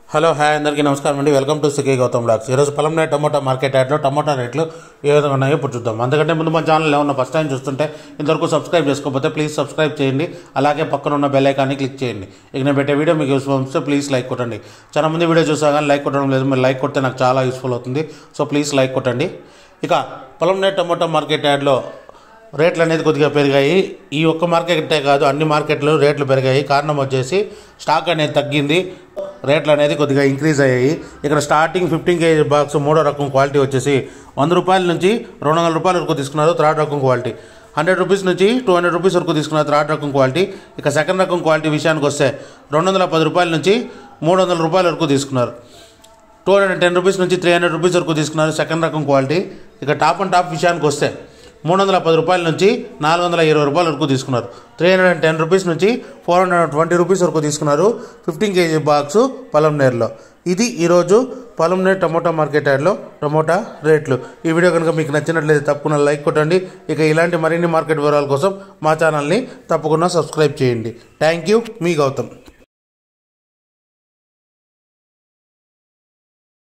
hello hi అందరికీ నమస్కారం అండి welcome to CK Gautam blogs ఈరోజు పొలంనే టమోటా మార్కెట్ యాడ్లో టమోటా రేట్లు ఏ విధంగా ఉన్నాయో ఇప్పుడు చూద్దాం అందుకంటే ముందు మా ఛానల్ ఏమన్నా ఫస్ట్ టైం చూస్తుంటే ఇంతవరకు సబ్స్క్రైబ్ చేసుకోకపోతే ప్లీజ్ సబ్స్క్రైబ్ చేయండి అలాగే పక్కన ఉన్న బెల్ ఐకాన్ని క్లిక్ చేయండి ఇక నేను పెట్టే వీడియో మీకు యూస్ఫుల్ వస్తే ప్లీజ్ లైక్ కొట్టండి చాలా మంది వీడియో చూసా కానీ లైక్ కొట్టడం లేదు మీరు లైక్ కొడితే నాకు చాలా యూస్ఫుల్ అవుతుంది సో ప్లీజ్ లైక్ కొట్టండి ఇక పొలంనే టమోటా మార్కెట్ యాడ్లో రేట్లు అనేది కొద్దిగా పెరిగాయి ఈ ఒక్క మార్కెటే కాదు అన్ని మార్కెట్లు రేట్లు పెరిగాయి కారణం వచ్చేసి స్టాక్ అనేది తగ్గింది రేట్లు అనేది కొద్దిగా ఇంక్రీజ్ అయ్యాయి ఇక్కడ స్టార్టింగ్ ఫిఫ్టీన్ కేజీ బాక్స్ మూడో రకం క్వాలిటీ వచ్చేసి వంద రూపాయల నుంచి రెండు వందల రూపాయల వరకు తీసుకున్నారు థర్డ్ రకం క్వాలిటీ హండ్రెడ్ రూపీస్ నుంచి టూ హండ్రెడ్ రూపీస్ వరకు తీసుకున్నారు థర్డ్ రకం క్వాలిటీ ఇక సెకండ్ రకం క్వాలిటీ విషయానికి వస్తే రెండు వందల పది రూపాయల నుంచి మూడు వందల రూపాయల వరకు తీసుకున్నారు టూ హండ్రెడ్ టెన్ రూపీస్ నుంచి త్రీ హండ్రెడ్ రూపీస్ వరకు తీసుకున్నారు సెకండ్ రకం క్వాలిటీ ఇక టాప్ అండ్ టాప్ విషయానికి వస్తే మూడు వందల పది రూపాయల నుంచి నాలుగు వందల ఇరవై రూపాయల వరకు తీసుకున్నారు three hundred and ten rupees నుంచి four hundred and twenty rupees వరకు తీసుకున్నారు ఫిఫ్టీన్ కేజీ బాక్స్ పొలంనేరులో ఇది ఈరోజు పొలంనేరు టమోటా మార్కెట్ యాడ్లో టమోటా రేట్లు ఈ వీడియో కనుక మీకు నచ్చినట్లయితే తప్పకుండా లైక్ కొట్టండి ఇక ఇలాంటి మరిన్ని మార్కెట్ వివరాల కోసం మా ఛానల్ని తప్పకుండా సబ్స్క్రైబ్ చేయండి థ్యాంక్ యూ మీ గౌతమ్